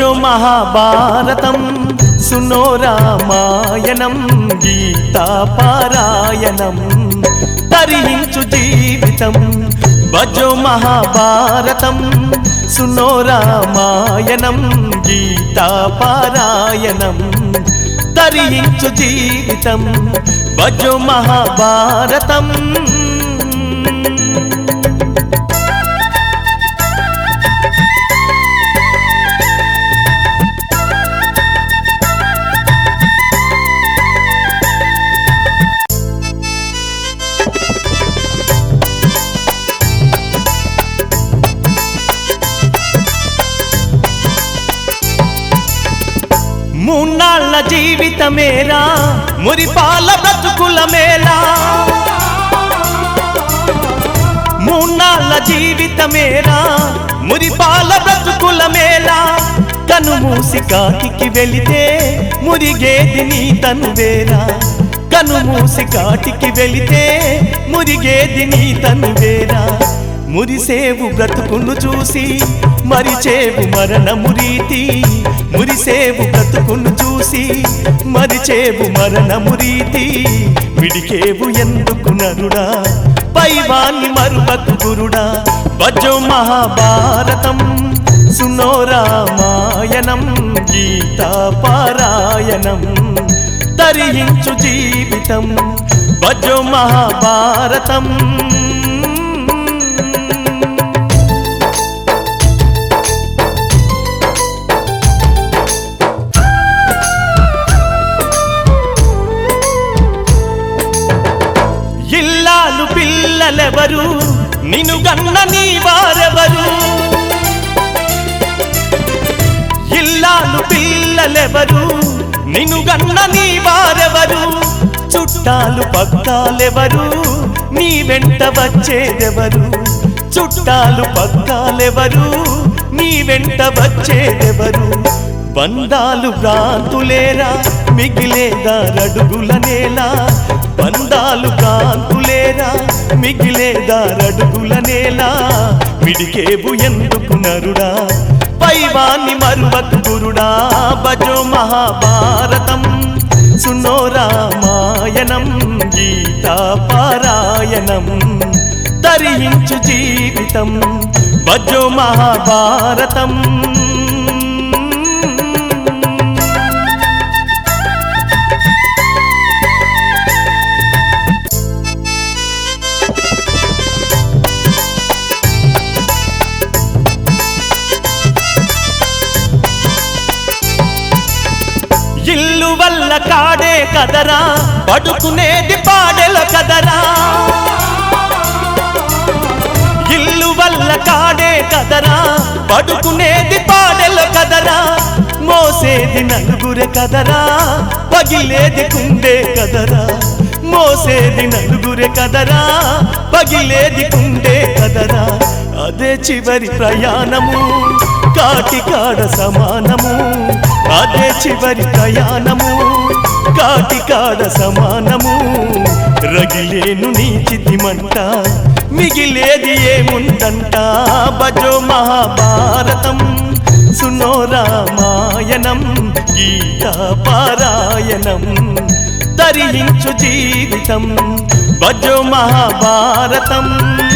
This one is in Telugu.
భజో మహాభారతం సునో రామాయణం గీతా పారాయణం తరించు జీవితం భజో మహాభారతం సునో రామాయణం గీతా పారాయణం తరించు జీవితం భజో మహాభారతం మూన్నాళ్ళ జీవితమేరా మురిపాల బ్రతుకుల మేలా మూన్నాళ్ళ జీవితమేరా మురిపాల బ్రతుకుల మేలా కను మూసి కాటికి వెళితే మురిగేది నీ తను వేరా కను మూసి కాటికి వెళితే మురిగేది నీ తను వేరా మురిసేవు బ్రతుకును చూసి మరిచేవు మరణము రీతి మురిసేవు బ్రతుకును చూసి మరిచేవు మరణము రీతి విడికేవు ఎందుకు నరుడా పైవాన్ని మరువకు గురుడా భజో మహాభారతం సునో రామాయణం గీతా పారాయణం తరించు జీవితం భజో మహాభారతం ఇల్లాలు పిల్లలెవరు నిన్ను గన్న నీ వారెవరు ఇల్లాలు పిల్లలెవరు నిన్ను గన్న నీ వారెవరు చుట్టాలు పక్కాలెవరు నీ వెంట వచ్చేదెవరు చుట్టాలు పక్కాలెవరు నీ వెంట వచ్చేదెవరు బంధాలు భ్రాంతులేరా మిగిలేదా రడుగుల నేలా బంధాలు భ్రాంతులేరా మిగిలేదా రడుగుల నేలా విడికేవు ఎందుకు నరుడా పైవాన్ని మరువకు గురుడా భజో మహాభారతం సునో రామాయణం గీతా పారాయణం తరించు జీవితం భజో మహాభారతం ఇల్లు వల్ల కాడే కదరా పడుకునేది పాడెల కదరా ఇల్లు వల్ల కాడే కదరా పడుకునేది పాడెల కదరా మోసేది నలుగురే కదరా పగిలేది కుండే కదరా మోసేది నలుగురే కదరా పగిలేది కుండే కదరా అదే చివరి ప్రయాణము కాటికాడ సమానము అదే చివరి ప్రయాణము కాటికాడ సమానము రగిలేను నీ చితిమంట మిగిలేది ఏముందంట భజో మహాభారతం సునో రామాయణం గీతా పారాయణం తరించు జీవితం భజో మహాభారతం